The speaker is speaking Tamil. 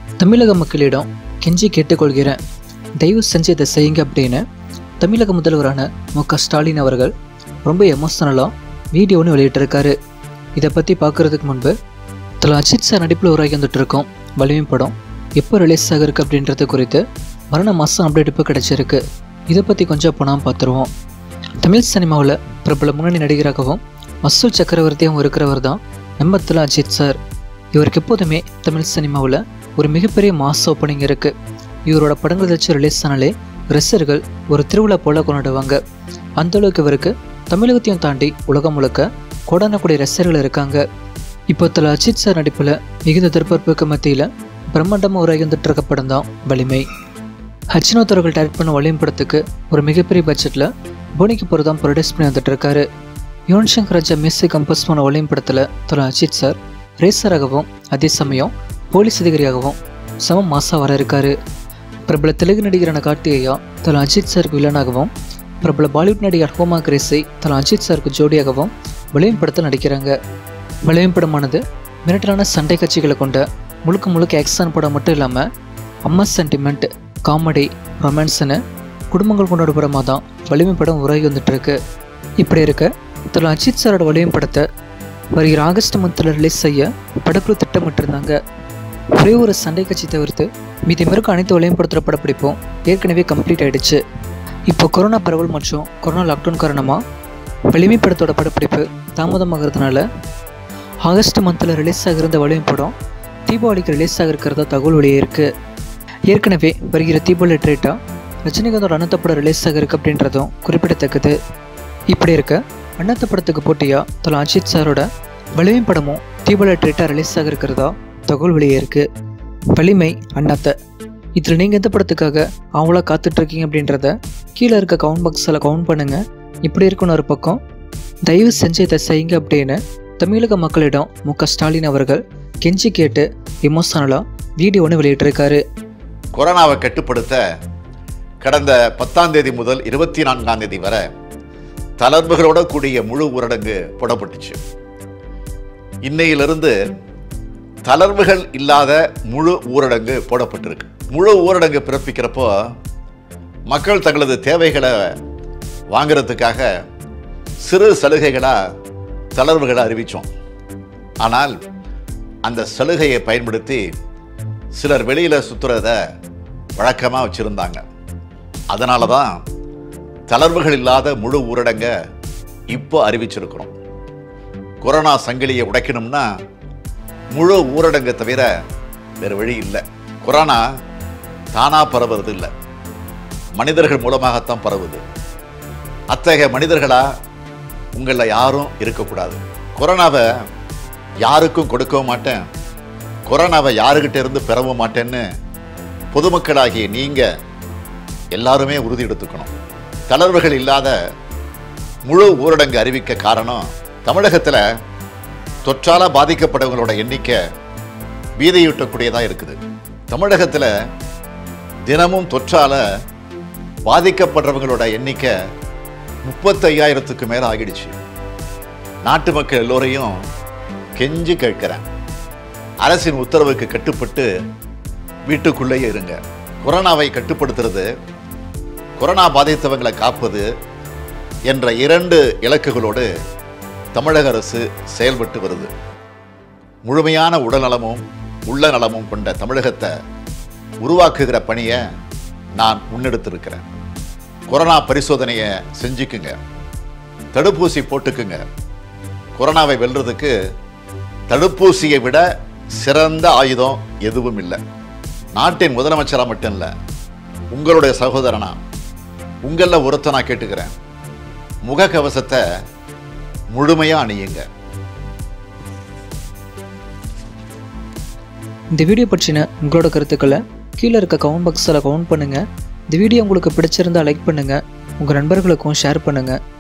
தமிழக மக்களிடம் கெஞ்சி கேட்டுக்கொள்கிறேன் தயவு செஞ்சு இதை செய்யுங்க அப்படின்னு தமிழக முதல்வரான மு க ஸ்டாலின் அவர்கள் ரொம்ப எமோஷனலாக வீடியோ ஒன்று வெளியிட்டிருக்காரு இதை பற்றி பார்க்குறதுக்கு முன்பு தலை அஜித் சார் நடிப்பில் உருவாகி வந்துட்டு இருக்கோம் வலிமை படம் எப்போ ரிலீஸ் ஆகிருக்கு அப்படின்றது குறித்து மரண மாதம் அப்டேட் இப்போ கிடச்சிருக்கு இதை பற்றி கொஞ்சம் பணம் பார்த்துருவோம் தமிழ் சினிமாவில் பிரபல முன்னணி நடிகராகவும் வசூல் சக்கரவர்த்தியாகவும் இருக்கிறவர் தான் நம்ம தல அஜித் சார் இவருக்கு எப்போதுமே தமிழ் சினிமாவில் ஒரு மிகப்பெரிய மாஸ் ஓப்பனிங் இருக்குது இவரோட படங்கள் வச்சு ரிலீஸ் ஆனாலே ரசிகர்கள் ஒரு திருவிழா போல கொண்டாடுவாங்க அந்த அளவுக்கு இவருக்கு தமிழகத்தையும் தாண்டி உலகம் முழுக்க கோடான கூடிய ரசிகர்கள் இருக்காங்க இப்போ தல அஜித் சார் நடிப்பில் மிகுந்த எதிர்பார்ப்புக்கு மத்தியில் பிரம்மாண்டமாக உருவாகி வந்துட்டு இருக்க படம் தான் வலிமை ஹச்சினோத் அவர்கள் டைரக்ட் பண்ண வலிமை படத்துக்கு ஒரு மிகப்பெரிய பட்ஜெட்டில் போனிக்கு போகிறது தான் ப்ரொடியூஸ் பண்ணி வந்துட்டு இருக்காரு யுவன் சங்கர் ராஜா மியூசிக் கம்போஸ் பண்ண வலிமை படத்தில் தல அஜித் சார் ரேசராகவும் அதே சமயம் போலீஸ் அதிகாரியாகவும் சம மாசா வர இருக்காரு பிரபல தெலுங்கு நடிகரான கார்த்திகேயா தல அஜித் சாருக்கு வில்லனாகவும் பிரபல பாலிவுட் நடிகர் ஹோமா கிரேஸை தல அஜித் சாருக்கு ஜோடியாகவும் விளையும் படத்தில் நடிக்கிறாங்க விளையும் படமானது மிரட்டலான சண்டை காட்சிகளை கொண்ட முழுக்க முழுக்க ஆக்ஷன் படம் மட்டும் இல்லாமல் அம்மா சென்டிமெண்ட் காமெடி ரொமான்ஸ்னு குடும்பங்கள் கொண்டாட படமாக தான் வலிமை படம் உருவாகி வந்துட்டு இருக்கு இப்படி இருக்க தல அஜித் சாரோட வலிமை படத்தை வருகிற ஆகஸ்ட் மந்தில் ரிலீஸ் செய்ய படக்குழு திட்டமிட்டிருந்தாங்க ஒரே ஒரு சண்டை கட்சி தவிர்த்து மீதி மிருக்க அனைத்து வளையம் படுத்துகிற படப்பிடிப்பும் ஏற்கனவே கம்ப்ளீட் ஆயிடுச்சு இப்போ கொரோனா பரவல் மற்றும் கொரோனா லாக்டவுன் காரணமாக வலிமை படத்தோட படப்பிடிப்பு தாமதமாகிறதுனால ஆகஸ்ட் மந்தில் ரிலீஸ் ஆகிருந்த வலிமை படம் தீபாவளிக்கு ரிலீஸ் ஆகிருக்கிறதா தகவல் வெளியே இருக்குது ஏற்கனவே வருகிற தீபாவளி ட்ரேட்டாக ரஜினிகாந்தோட அனந்த படம் ரிலீஸ் ஆகிருக்கு அப்படின்றதும் குறிப்பிடத்தக்கது இப்படி இருக்க அண்ணாத்த படத்துக்கு போட்டியாக தல அஜித் சாரோட வலிமை படமும் தீபாவளி ட்ரேட்டாக ரிலீஸ் ஆகிருக்கிறதா தகவல் வெளியே இருக்கு வலிமை அண்ணாத்த இதில் நீங்கள் எந்த படத்துக்காக அவங்களா காத்துட்ருக்கீங்க அப்படின்றத கீழே இருக்க கவுண்ட் பாக்ஸில் கவுண்ட் பண்ணுங்கள் இப்படி இருக்குன்னு ஒரு பக்கம் தயவு செஞ்சு இதை செய்யுங்க அப்படின்னு தமிழக மக்களிடம் மு க ஸ்டாலின் அவர்கள் கெஞ்சி கேட்டு எமோஷனலாக வீடியோ ஒன்று வெளியிட்டிருக்காரு கொரோனாவை கட்டுப்படுத்த கடந்த பத்தாம் தேதி முதல் இருபத்தி நான்காம் தேதி வரை தளர்வுகளோட கூடிய முழு ஊரடங்கு போடப்பட்டுச்சு இன்னையிலிருந்து தளர்வுகள் இல்லாத முழு ஊரடங்கு போடப்பட்டிருக்கு முழு ஊரடங்கு பிறப்பிக்கிறப்போ மக்கள் தங்களது தேவைகளை வாங்குறதுக்காக சிறு சலுகைகளாக தளர்வுகளை அறிவித்தோம் ஆனால் அந்த சலுகையை பயன்படுத்தி சிலர் வெளியில் சுற்றுறத வழக்கமாக வச்சுருந்தாங்க அதனால தான் தளர்வுகள் இல்லாத முழு ஊரடங்க இப்போ அறிவிச்சிருக்கிறோம் கொரோனா சங்கிலியை உடைக்கணும்னா முழு ஊரடங்கை தவிர வேறு வழி இல்லை கொரோனா தானாக பரவுறது இல்லை மனிதர்கள் மூலமாகத்தான் பரவுது அத்தகைய மனிதர்களா உங்களில் யாரும் இருக்கக்கூடாது கொரோனாவை யாருக்கும் கொடுக்கவும் மாட்டேன் கொரோனாவை யாருக்கிட்ட இருந்து பெறவும் மாட்டேன்னு பொதுமக்களாகிய நீங்கள் எல்லாருமே உறுதி எடுத்துக்கணும் தளர்வுகள் இல்லாத முழு ஊரடங்கு அறிவிக்க காரணம் தமிழகத்தில் தொற்றால பாதிக்கப்பட்டவங்களோட எண்ணிக்கை பீதியூட்டக்கூடியதாக இருக்குது தமிழகத்தில் தினமும் தொற்றால பாதிக்கப்படுறவங்களோட எண்ணிக்கை முப்பத்தையாயிரத்துக்கு மேலே ஆகிடுச்சு நாட்டு மக்கள் எல்லோரையும் கெஞ்சி கேட்கிறேன் அரசின் உத்தரவுக்கு கட்டுப்பட்டு வீட்டுக்குள்ளேயே இருங்க கொரோனாவை கட்டுப்படுத்துறது கொரோனா பாதித்தவங்களை காப்பது என்ற இரண்டு இலக்குகளோடு தமிழக அரசு செயல்பட்டு வருது முழுமையான உடல்நலமும் உள்ள நலமும் கொண்ட தமிழகத்தை உருவாக்குகிற பணியை நான் முன்னெடுத்திருக்கிறேன் கொரோனா பரிசோதனையை செஞ்சுக்குங்க தடுப்பூசி போட்டுக்குங்க கொரோனாவை வெல்றதுக்கு தடுப்பூசியை விட சிறந்த ஆயுதம் எதுவும் இல்லை நாட்டின் முதலமைச்சராக மட்டும் இல்லை உங்களுடைய சகோதரனா உங்களில் ஒருத்தனா கேட்டுக்கிறேன் முகக்கவசத்தை முழுமையாக அணியுங்க இந்த வீடியோ பற்றின உங்களோட கருத்துக்களை கீழே இருக்க கவுண்ட் பாக்ஸில் கவுண்ட் பண்ணுங்கள் இந்த வீடியோ உங்களுக்கு பிடிச்சிருந்தா லைக் பண்ணுங்கள் உங்கள் நண்பர்களுக்கும் ஷேர் பண்ணுங்கள்